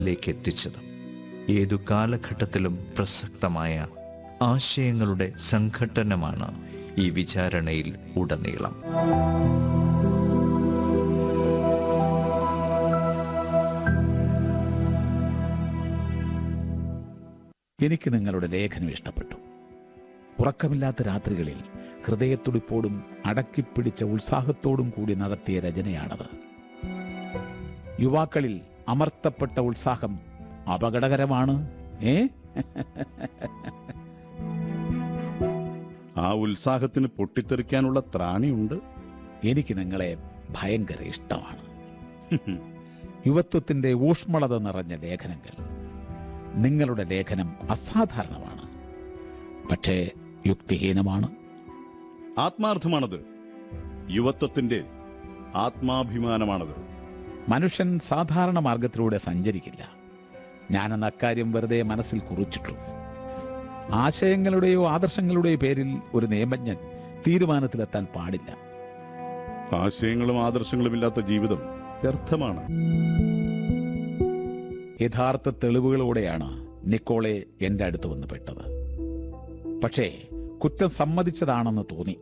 ലേക്ക് എത്തിച്ചത് ഏതു കാലഘട്ടത്തിലും പ്രസക്തമായ ആശയങ്ങളുടെ സംഘട്ടനമാണ് ഈ വിചാരണയിൽ ഉടനീളം എനിക്ക് നിങ്ങളുടെ ലേഖനം ഇഷ്ടപ്പെട്ടു ഉറക്കമില്ലാത്ത രാത്രികളിൽ ഹൃദയത്തുടിപ്പോടും അടക്കിപ്പിടിച്ച ഉത്സാഹത്തോടും കൂടി നടത്തിയ രചനയാണത് യുവാക്കളിൽ അമർത്തപ്പെട്ട ഉത്സാഹം അപകടകരമാണ് ഏ ആ ഉത്സാഹത്തിന് പൊട്ടിത്തെറിക്കാനുള്ള ത്രാണിയുണ്ട് എനിക്ക് നിങ്ങളെ ഭയങ്കര ഇഷ്ടമാണ് യുവത്വത്തിന്റെ ഊഷ്മളത നിറഞ്ഞ ലേഖനങ്ങൾ നിങ്ങളുടെ ലേഖനം അസാധാരണമാണ് പക്ഷേ യുക്തിഹീനമാണ് ആത്മാർത്ഥമാണത് യുവത്വത്തിന്റെ ആത്മാഭിമാനമാണത് മനുഷ്യൻ സാധാരണ മാർഗത്തിലൂടെ സഞ്ചരിക്കില്ല ഞാനെന്ന അക്കാര്യം വെറുതെ മനസ്സിൽ കുറിച്ചിട്ടു ആശയങ്ങളുടെയോ ആദർശങ്ങളുടെയോ പേരിൽ ഒരു നിയമജ്ഞൻ തീരുമാനത്തിലെത്താൻ പാടില്ല ആശയങ്ങളും ആദർശങ്ങളും ഇല്ലാത്ത ജീവിതം വ്യർത്ഥമാണ് യഥാർത്ഥ തെളിവുകളോടെയാണ് നിക്കോളെ എന്റെ അടുത്ത് വന്ന് പെട്ടത് പക്ഷേ കുറ്റം സമ്മതിച്ചതാണെന്ന് തോന്നി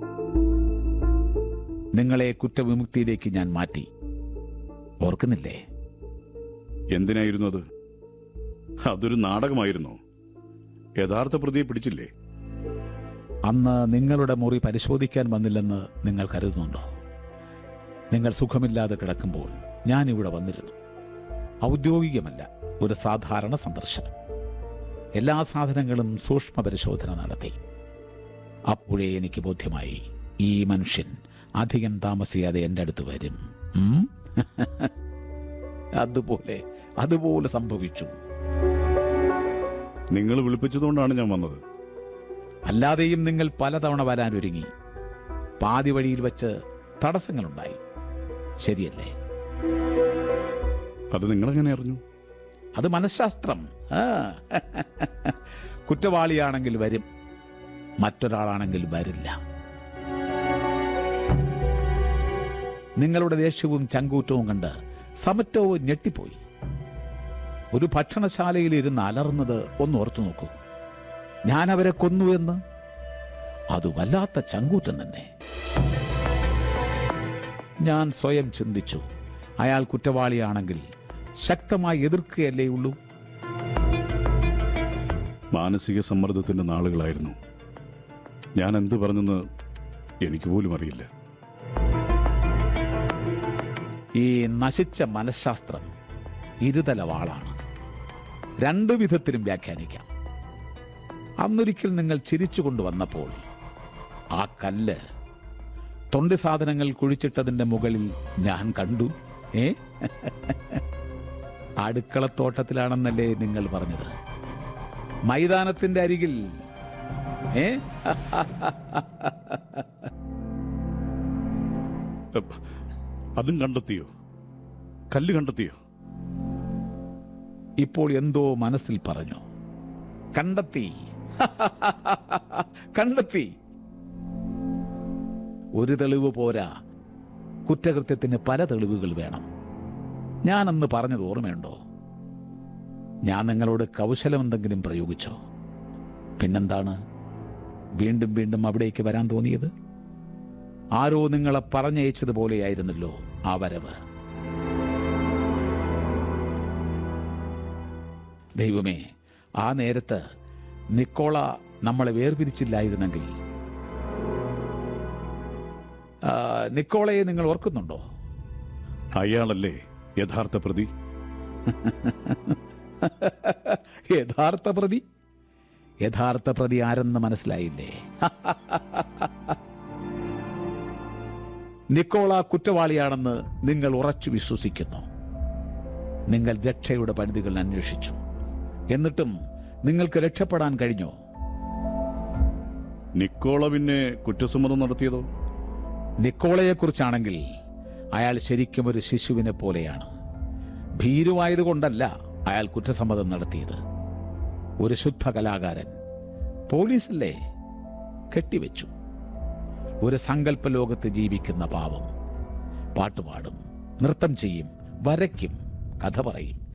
നിങ്ങളെ കുറ്റവിമുക്തിയിലേക്ക് ഞാൻ മാറ്റി ഓർക്കുന്നില്ലേ എന്തിനായിരുന്നു അത് അതൊരു നാടകമായിരുന്നോ യഥാർത്ഥ പ്രതിയെ പിടിച്ചില്ലേ അന്ന് നിങ്ങളുടെ മുറി പരിശോധിക്കാൻ വന്നില്ലെന്ന് നിങ്ങൾ കരുതുന്നുണ്ടോ നിങ്ങൾ സുഖമില്ലാതെ കിടക്കുമ്പോൾ ഞാൻ ഇവിടെ വന്നിരുന്നു ഔദ്യോഗികമല്ല ഒരു സാധാരണ സന്ദർശനം എല്ലാ സാധനങ്ങളും സൂക്ഷ്മ പരിശോധന നടത്തി അപ്പോഴേ എനിക്ക് ബോധ്യമായി ഈ മനുഷ്യൻ അധികം താമസിയാതെ എൻ്റെ അടുത്ത് വരും ഉം? അതുപോലെ അതുപോലെ സംഭവിച്ചു നിങ്ങൾ വിളിപ്പിച്ചതുകൊണ്ടാണ് ഞാൻ വന്നത് അല്ലാതെയും നിങ്ങൾ പലതവണ വരാൻ ഒരുങ്ങി പാതി വഴിയിൽ വെച്ച് തടസ്സങ്ങളുണ്ടായി ശരിയല്ലേ അത് നിങ്ങളെങ്ങനെ അറിഞ്ഞു അത് മനഃശാസ്ത്രം ആ. കുറ്റവാളിയാണെങ്കിൽ വരും മറ്റൊരാളാണെങ്കിൽ വരില്ല നിങ്ങളുടെ ദേഷ്യവും ചങ്കൂറ്റവും കണ്ട് സമറ്റവും ഞെട്ടിപ്പോയി ഒരു ഭക്ഷണശാലയിൽ ഇരുന്ന് അലർന്നത് ഒന്ന് ഓർത്തു നോക്കൂ ഞാൻ അവരെ കൊന്നു എന്ന് അത് വല്ലാത്ത ചങ്കൂറ്റം തന്നെ ഞാൻ സ്വയം ചിന്തിച്ചു അയാൾ കുറ്റവാളിയാണെങ്കിൽ ശക്തമായി എതിർക്കുകയല്ലേ ഉള്ളൂ മാനസിക സമ്മർദ്ദത്തിന്റെ നാളുകളായിരുന്നു ഞാൻ എന്ത് പറഞ്ഞെന്ന് എനിക്ക് പോലും അറിയില്ല ഈ നശിച്ച മനഃശാസ്ത്രം ഇരുതല വാളാണ് രണ്ടു വിധത്തിലും വ്യാഖ്യാനിക്കാം അന്നൊരിക്കൽ നിങ്ങൾ ചിരിച്ചു കൊണ്ടുവന്നപ്പോൾ ആ കല്ല് തൊണ്ടി സാധനങ്ങൾ കുഴിച്ചിട്ടതിന്റെ മുകളിൽ ഞാൻ കണ്ടു ഏ അടുക്കളത്തോട്ടത്തിലാണെന്നല്ലേ നിങ്ങൾ പറഞ്ഞത് മൈതാനത്തിന്റെ അരികിൽ ഏ എപ്പ്, അതും കണ്ടെത്തിയോ കല്ല് കണ്ടെത്തിയോ ഇപ്പോൾ എന്തോ മനസ്സിൽ പറഞ്ഞു കണ്ടെത്തി കണ്ടെത്തി ഒരു തെളിവ് പോരാ കുറ്റകൃത്യത്തിന് പല തെളിവുകൾ വേണം ഞാനന്ന് പറഞ്ഞത് ഓർമ്മയുണ്ടോ ഞാൻ നിങ്ങളോട് കൗശലം എന്തെങ്കിലും പ്രയോഗിച്ചോ പിന്നെന്താണ് വീണ്ടും വീണ്ടും അവിടേക്ക് വരാൻ തോന്നിയത് ആരോ നിങ്ങളെ പറഞ്ഞയച്ചതുപോലെയായിരുന്നല്ലോ ആ വരവ് ദൈവമേ ആ നേരത്ത് നിക്കോള നമ്മളെ വേർപിരിച്ചില്ലായിരുന്നെങ്കിൽ ആ, നിക്കോളയെ നിങ്ങൾ ഓർക്കുന്നുണ്ടോ അയാളല്ലേ യഥാർത്ഥ പ്രതി യഥാർത്ഥ പ്രതി യഥാർത്ഥ പ്രതി ആരെന്ന് മനസ്സിലായില്ലേ നിക്കോള കുറ്റവാളിയാണെന്ന് നിങ്ങൾ ഉറച്ചു വിശ്വസിക്കുന്നു നിങ്ങൾ രക്ഷയുടെ പരിധികൾ അന്വേഷിച്ചു എന്നിട്ടും നിങ്ങൾക്ക് രക്ഷപ്പെടാൻ കഴിഞ്ഞോ നിക്കോള പിന്നെ കുറ്റസമ്മതം നടത്തിയതോ നിക്കോളയെക്കുറിച്ചാണെങ്കിൽ അയാൾ ശരിക്കും ഒരു ശിശുവിനെ പോലെയാണ് ഭീരുവായതുകൊണ്ടല്ല അയാൾ കുറ്റസമ്മതം നടത്തിയത് ഒരു ശുദ്ധ കലാകാരൻ പോലീസല്ലേ കെട്ടിവെച്ചു ഒരു സങ്കല്പ ലോകത്ത് ജീവിക്കുന്ന പാവം പാട്ടുപാടും നൃത്തം ചെയ്യും വരയ്ക്കും കഥ പറയും